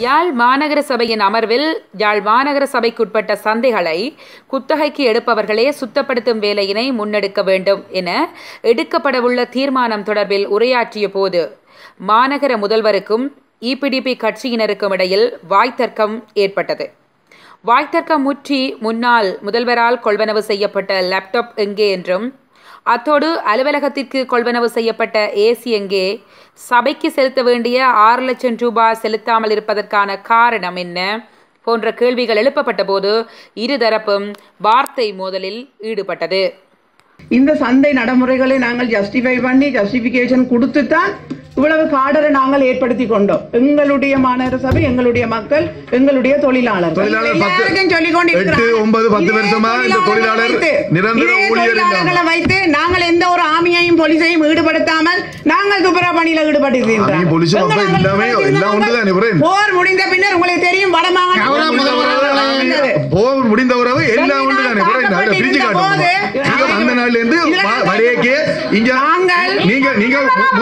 யாழ் மாநகர சபையின் அமர்வில் யாழ் மாநகர சபைக்குட்பட்ட சந்தைகளை குத்தகைக்கு எடுப்பவர்களே சுத்தப்படுத்தும் வேலையினை முன்னெடுக்க வேண்டும் என எடுக்கப்படவுள்ள தீர்மானம் தொடர்பில் உரையாற்றிய போது மாநகர முதல்வருக்கும் இபிடிபி கட்சியினருக்கும் இடையில் வாய்த்தர்க்கம் ஏற்பட்டது வாய்த்தர்க்கம் முற்றி முன்னாள் முதல்வரால் கொள்வனவு செய்யப்பட்ட லேப்டாப் எங்கே என்றும் அத்தோடு அலுவலகத்திற்கு கொள்வனவு செய்யப்பட்ட ஏசி எங்கே சபைக்கு செலுத்த வேண்டிய ஆறு லட்சம் ரூபாய் செலுத்தாமல் இருப்பதற்கான காரணம் என்ன போன்ற கேள்விகள் எழுப்பப்பட்ட போது இருதரப்பும் வார்த்தை மோதலில் ஈடுபட்டது இந்த சந்தை நடைமுறைகளை நாங்கள் ஜஸ்டிஃபை பண்ணி ஜஸ்டிபிகேஷன் கொடுத்து தான் இவ்வளவு காடரை நாங்கள் ஏற்படுத்தி கொண்டோம் எங்களுடைய மாநகர சபை எங்களுடைய மக்கள் எங்களுடைய தொழிலாளர்கள் தொழிலாளர் பத்து- எல்லாருக்கும் சொல்லிக் கொண்டிருக்கிறாங்க. எட்டு, ஒன்பது, பத்து இதே வருஷமா இந்த தொழிலாளர் வைத்து, நிரந்தர இதே ஊழியர் இல்லாமல். தொழிலாளர்களை வைத்து நாங்கள் எந்த ஒரு ஆமியையும் போலீஸையும் ஈடுபடுத்தாமல் நாங்கள் துப்புரவு பணியில ஈடுபட்டிருக்கின்றோம் ஆமி, போலீஸ், எங்கள் அப்ப நாங்கள் எல்லாமே- எல்லாம் ஒன்றுதானே, புரியுது? போர் முடிந்த பின்னர் உங்களுக்கு தெரியும் வடமாகாண கௌரவ முதல்வர் இருந்தது. போர் முடிந்த உறவு எல்லாம் உண்டு தானே புரியுது? அதை பிரிச்சு காட்டணும் நீங்க வந்த நாள்ல இருந்து வ- வரையக்கே இங்க நாங்கள் நீங்க நீங்க மு-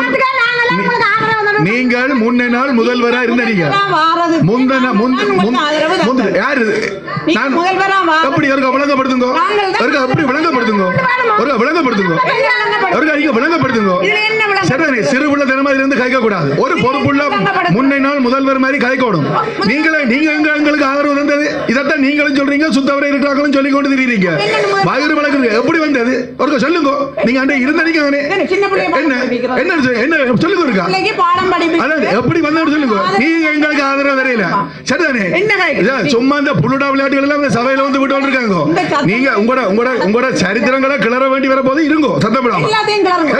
முன்- நீங்கள் முன்ன நாள் முதல்வரா இருந்தீங்க வாரது. முந்தன முந்த நான் உங்களுக்கு ஆதரவு முந்த- முந்த தந்தேன். யாரு நீங்க நான் முதல்வரா வாரது. எப்படி அவருக்கு விளங்கப்படுத்துங்க நாங்கள் தான் அவருக்கு அப்படி விளங்கப்படுத்துங்க ஒரு விளங்கப்படுத்துங்க அவருக்கு அதிக விளங்கப்படுத்துங்க இதுல என்ன விளக்கம்? சரி சிறு பிள்ளை தினமா இருந்து கதைக்க கூடாது ஒரு பொறுப்புள்ள முன்னை நாள் முதல்வர் மாதிரி கதைக்கணும் நீங்களே நீங்க எங்க எங்களுக்கு ஆதரவு தந்தது இதைத்தான் நீங்களும் சொல்றீங்க சுத்தவரை இருக்கிறாங்களும் சொல்லி கொண்டு திரியுறீங்க வயிறு வழக்கு எப்படி வந்தது ஒரு சொல்லுங்க நீங்க அண்டை இருந்தீங்க தானே என்ன, சின்ன பிள்ளைய என்ன படிப்பிக்கிறது? என்ன சொல்லு- என்ன சொல்லுங்க இருக்கா பிள்ளைக்கு பாடம் படிப்பு அதாவது எப்படி வந்தவர் சொல்லுங்க நீங்க எங்களுக்கு ஆதரவு தரையில சரிதானே என்ன காய்க்கு? இதா, சும்மா இந்த புல்லுடா விளையாட்டுகள் எல்லாம் இந்த சபையில வந்து விட்டு இருக்காங்க இந்த சத்தம் நீங்க உங்களோட உங்களோட உங்களோட சரித்திரங்களை கிளற வேண்டி வர போது இருங்கோ சத்தப்படாம எல்லாத்தையும் கிளறுங்க.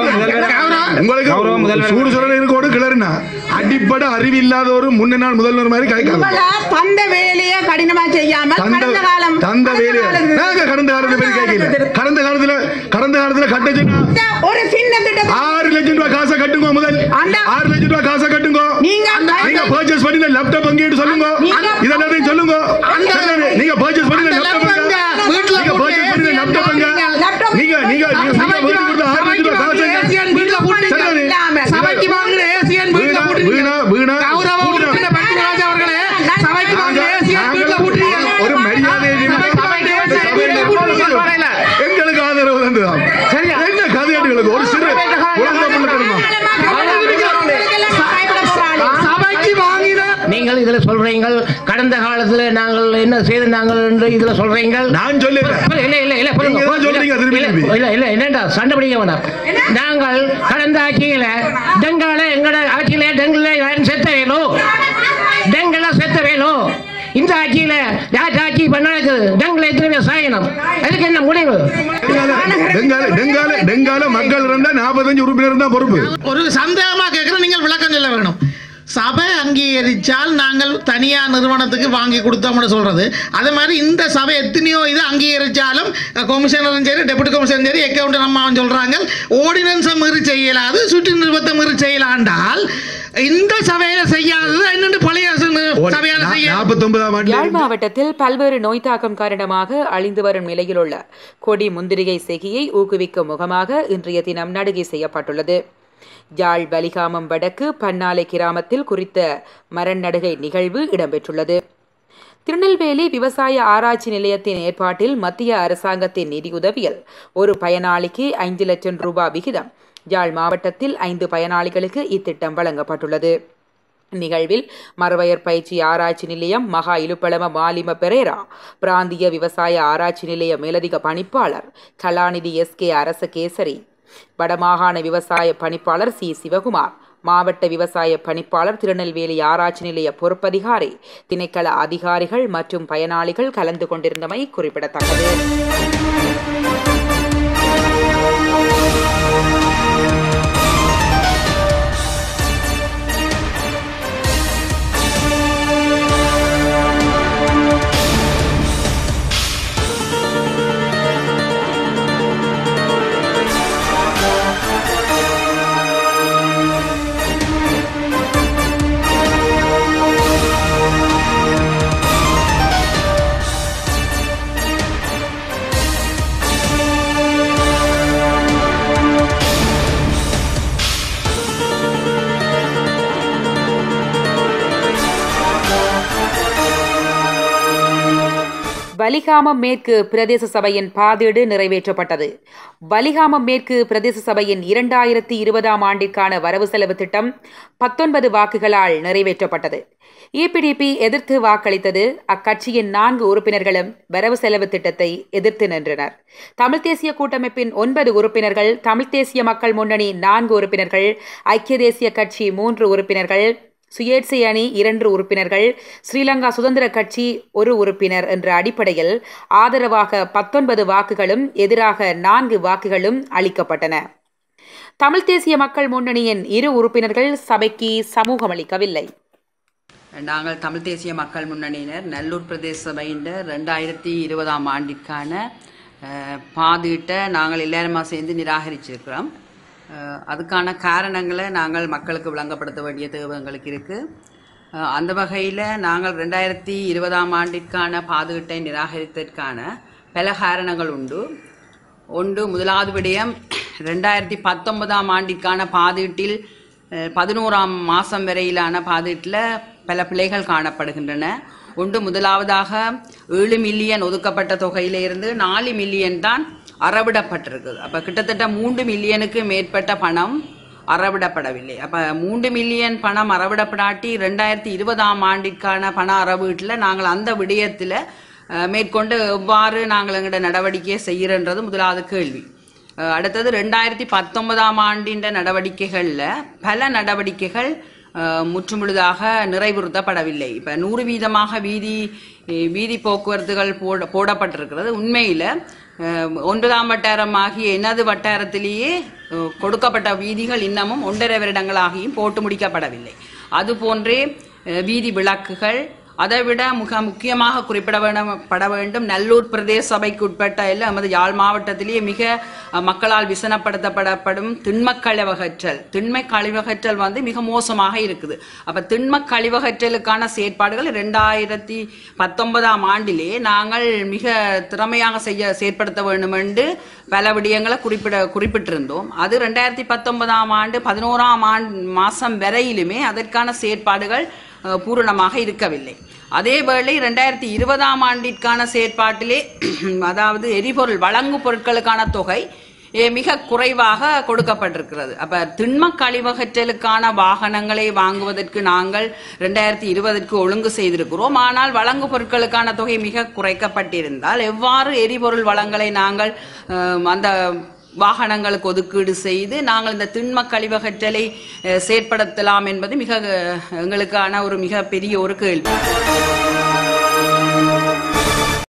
உங்களுக்கு சூடு சுரணை இருக்கோடு கிளறுனா அடிப்படை அறிவு இல்லாத ஒரு முன்ன நாள் முதல்வர் மாதிரி கதைக்காது உங்களை தந்த வேலையை கடினமா செய்யாமல் தந்த கடந்த காலம் தந்த வேலையை காலத்துல நாங்க கடந்த காலத்தை பத்தி கேட்கல கடந்த காலத்துல கடந்த காலத்துல கட்ட சொன்னா ஒரு சின்ன திட்டத்தை ஆறு லட்சம் ரூபாய் காசை கட்டுங்க முதல் அண்ணா. ஆறு லட்சம் ரூபாய் காசை கட்டுங்க நீங்க நீங்க பர்ச்சேஸ் பண்ணி லேப்டாப் அங்கேட்டு சொல்லுங்க நீங்க- இதெல்லாம் சொல்லுங்க அந்த- சரிதானே? நீங்க பர்ச்சேஸ் பண்ணி அந்த லேப்டாப் laptop அங்க அங்க வீட்டுல நீங்க போட்டு பர்ச்சேஸ் பண்ணி லேப்டாப் அங்க laptop நீங்க நீங்க நீங்க சபைக்கு வீட்டுக்கு கொடுத்த ஆறு லட்சம் ரூபாய் காசை ஏசியன் வீட்டுல போட்டு சரிதானே? இல்லாம. சபைக்கு வாங்குற ஏசியன் வீட்டுல வீணா போட்டு வீணா வீணா கௌரவ வீணா. உறுப்பினர் பத்மராஜ் அவர்களே சபைக்கு வாங்குற நாங்க- ஏசியன் நாங்க வீட்டுல போட்டு ஒரு மரியாதை சபைக்கு வாங்குற ஏசியன் வீட்டுல போட்டு எங்களுக்கு ஆதரவு தந்துதான் சரியா? என்ன கதையாட்டுகளுக்கு ஒரு சிறு குழந்தை பிள்ளை தெரியுமா சபைக்கு வாங்கின நீங்கள் இதுல சொல்றீங்கள் கடந்த காலத்துல நாங்கள் என்ன செய்து நாங்கள் என்று இதுல சொல்றீங்கள் நான் சொல்லல இல்ல இல்ல இல்ல சொல்லுங்க. நீங்க தான் சொல்றீங்க திருப்பி இல்ல, திருப்பி. இல்ல இல்ல என்னடா சண்டை பிடிக்க வேண்டாம் நாங்கள் கடந்த ஆட்சியில டெங்கால எங்கட ஆட்சியில டெங்குல யாரும் செத்த வேணும் டெங்குல செத்த வேணும் இந்த ஆட்சியில யார் ஆட்சி பண்ண டெங்குல எத்தனை பேர் சாயணும் அதுக்கு என்ன முடிவு டெங்கால டெங்கால டெங்கால மக்கள் இருந்தா நாற்பத்தஞ்சு உறுப்பினர் தான் பொறுப்பு ஒரு சந்தேகமா கேட்கிற நீங்கள் விளக்கம் சொல்ல வேணும் சபை அங்கீகரிச்சால் நாங்கள் தனியார் நிறுவனத்துக்கு வாங்கி கொடுத்தோம்னு சொல்றது அதே மாதிரி இந்த சபை எத்தனையோ இது அங்கீகரிச்சாலும் கமிஷனரும் சரி டெபுட்டி கமிஷனரும் சரி அக்கௌண்ட் அம்மாவும் சொல்றாங்க ஓர்டினன்ஸை மீறி செய்யலாது சுற்று நிறுவத்தை மீறி செய்யலாண்டால் இந்த சபையில செய்யாதது என்னென்று பழைய சபையால செய்ய நாற்பத்தி ஒன்பதாம் யாழ் ஆண்டு மாவட்டத்தில் பல்வேறு நோய் தாக்கம் காரணமாக அழிந்து வரும் நிலையிலுள்ள கொடி முந்திரிகை செய்கையை ஊக்குவிக்கும் முகமாக இன்றைய தினம் நடுகை செய்யப்பட்டுள்ளது யாழ் பலிகாமம் வடக்கு பன்னாலை கிராமத்தில் குறித்த மரநடுகை நிகழ்வு இடம்பெற்றுள்ளது திருநெல்வேலி விவசாய ஆராய்ச்சி நிலையத்தின் ஏற்பாட்டில் மத்திய அரசாங்கத்தின் நிதியுதவியில் ஒரு பயனாளிக்கு ஐந்து லட்சம் ரூபாய் விகிதம் யாழ் மாவட்டத்தில் ஐந்து பயனாளிகளுக்கு இத்திட்டம் வழங்கப்பட்டுள்ளது நிகழ்வில் மறுவயர் பயிற்சி ஆராய்ச்சி நிலையம் மகா இலுப்பளம மாலிம பெரேரா பிராந்திய விவசாய ஆராய்ச்சி நிலைய மேலதிக பணிப்பாளர் கலாநிதி எஸ் கே அரசகேசரி வடமாகாண விவசாய பணிப்பாளர் சி சிவகுமார் மாவட்ட விவசாய பணிப்பாளர் திருநெல்வேலி ஆராய்ச்சி நிலைய பொறுப்பதிகாரி திணைக்கள அதிகாரிகள் மற்றும் பயனாளிகள் கலந்து கொண்டிருந்தமை குறிப்பிடத்தக்கது பலிகாமம் மேற்கு பிரதேச சபையின் பாதீடு நிறைவேற்றப்பட்டது பலிகாமம் மேற்கு பிரதேச சபையின் இரண்டாயிரத்தி இருபதாம் ஆண்டிற்கான வரவு செலவு திட்டம் பத்தொன்பது வாக்குகளால் நிறைவேற்றப்பட்டது இபிடிபி எதிர்த்து வாக்களித்தது அக்கட்சியின் நான்கு உறுப்பினர்களும் வரவு செலவு திட்டத்தை எதிர்த்து நின்றனர் தமிழ் தேசிய கூட்டமைப்பின் ஒன்பது உறுப்பினர்கள் தமிழ் தேசிய மக்கள் முன்னணி நான்கு உறுப்பினர்கள் ஐக்கிய தேசிய கட்சி மூன்று உறுப்பினர்கள் சுயேட்சை அணி இரண்டு உறுப்பினர்கள் ஸ்ரீலங்கா சுதந்திர கட்சி ஒரு உறுப்பினர் என்ற அடிப்படையில் ஆதரவாக பத்தொன்பது வாக்குகளும் எதிராக நான்கு வாக்குகளும் அளிக்கப்பட்டன தமிழ் தேசிய மக்கள் முன்னணியின் இரு உறுப்பினர்கள் சபைக்கு சமூகமளிக்கவில்லை நாங்கள் தமிழ் தேசிய மக்கள் முன்னணியினர் நல்லூர் பிரதேச சபையின் ரெண்டாயிரத்தி இருபதாம் ஆண்டிற்கான அஹ், பாதீட்டை நாங்கள் எல்லாருமா சேர்ந்து நிராகரிச்சிருக்கிறோம் அஹ், அதுக்கான காரணங்களை நாங்கள் மக்களுக்கு விளங்கப்படுத்த வேண்டிய தேவை எங்களுக்கு இருக்குது அந்த வகையில் நாங்கள் ரெண்டாயிரத்தி இருபதாம் ஆண்டிற்கான பாதீட்டை நிராகரித்ததற்கான பல காரணங்கள் உண்டு ஒன்று முதலாவது விடயம் ரெண்டாயிரத்தி பத்தொன்பதாம் ஆண்டிற்கான பாதீட்டில் அஹ், பதினோராம் மாதம் வரையிலான பாதீட்டில் பல பிழைகள் காணப்படுகின்றன ஒன்று முதலாவதாக ஏழு மில்லியன் ஒதுக்கப்பட்ட தொகையிலிருந்து நாலு மில்லியன் தான் அறவிடப்பட்டிருக்குது அப்போ கிட்டத்தட்ட மூன்று மில்லியனுக்கு மேற்பட்ட பணம் அறவிடப்படவில்லை அப்போ மூன்று மில்லியன் பணம் அறவிடப்படாட்டி ரெண்டாயிரத்தி இருபதாம் ஆண்டிற்கான பண அறவீட்டில் நாங்கள் அந்த விடயத்தில் அஹ், மேற்கொண்டு எவ்வாறு நாங்கள் எங்களோட நடவடிக்கையை செய்கிறன்றது முதலாவது கேள்வி அஹ், அடுத்தது ரெண்டாயிரத்தி பத்தொன்பதாம் ஆண்டின் நடவடிக்கைகளில் பல நடவடிக்கைகள் அஹ், முற்றுமுழுதாக நிறைவுறுத்தப்படவில்லை இப்போ நூறு வீதமாக வீதி அஹ், வீதி போக்குவரத்துகள் போட போடப்பட்டிருக்கிறது உண்மையில் ஒன்பதாம் வட்டாரம் ஆகிய எனது வட்டாரத்திலேயே அஹ், கொடுக்கப்பட்ட வீதிகள் இன்னமும் ஒன்றரை வருடங்களாகியும் போட்டு முடிக்கப்படவில்லை அதுபோன்றே அஹ், வீதி விளக்குகள் அதைவிட மிக முக்கியமாக குறிப்பிட வேண்டும் பட வேண்டும் நல்லூர் பிரதேச சபைக்கு உட்பட்ட எல்லாம் நமது யாழ் மாவட்டத்திலேயே மிக அஹ், மக்களால் விசனப்படுத்தப்படப்படும் திண்மக் கழிவகற்றல் திண்மை கழிவகற்றல் வந்து மிக மோசமாக இருக்குது அப்ப திண்மக் கழிவகற்றலுக்கான செயற்பாடுகள் ரெண்டாயிரத்தி பத்தொன்பதாம் ஆண்டிலே நாங்கள் மிக திறமையாக செய்ய செயற்படுத்த வேண்டும் என்று பல விடயங்களை குறிப்பிட குறிப்பிட்டிருந்தோம் அது ரெண்டாயிரத்தி பத்தொன்பதாம் ஆண்டு பதினோராம் ஆண்டு மாசம் வரையிலுமே அதற்கான செயற்பாடுகள் அஹ், பூரணமாக இருக்கவில்லை அதேவேளை ரெண்டாயிரத்தி இருபதாம் ஆண்டிற்கான செயற்பாட்டிலே அதாவது எரிபொருள் வழங்கு பொருட்களுக்கான தொகை eh, மிக குறைவாக கொடுக்கப்பட்டிருக்கிறது அப்ப திண்ம கழிவகற்றலுக்கான வாகனங்களை வாங்குவதற்கு நாங்கள் ரெண்டாயிரத்தி இருபதற்கு ஒழுங்கு செய்திருக்கிறோம் ஆனால் வழங்கு பொருட்களுக்கான தொகை மிக குறைக்கப்பட்டிருந்தால் எவ்வாறு எரிபொருள் வளங்களை நாங்கள் அஹ், அந்த வாகனங்களுக்கு ஒதுக்கீடு செய்து நாங்கள் இந்த திண்ம கழிவகற்றலை அஹ், செயற்படுத்தலாம் என்பது மிக அஹ், எங்களுக்கான ஒரு மிக பெரிய ஒரு கேள்வி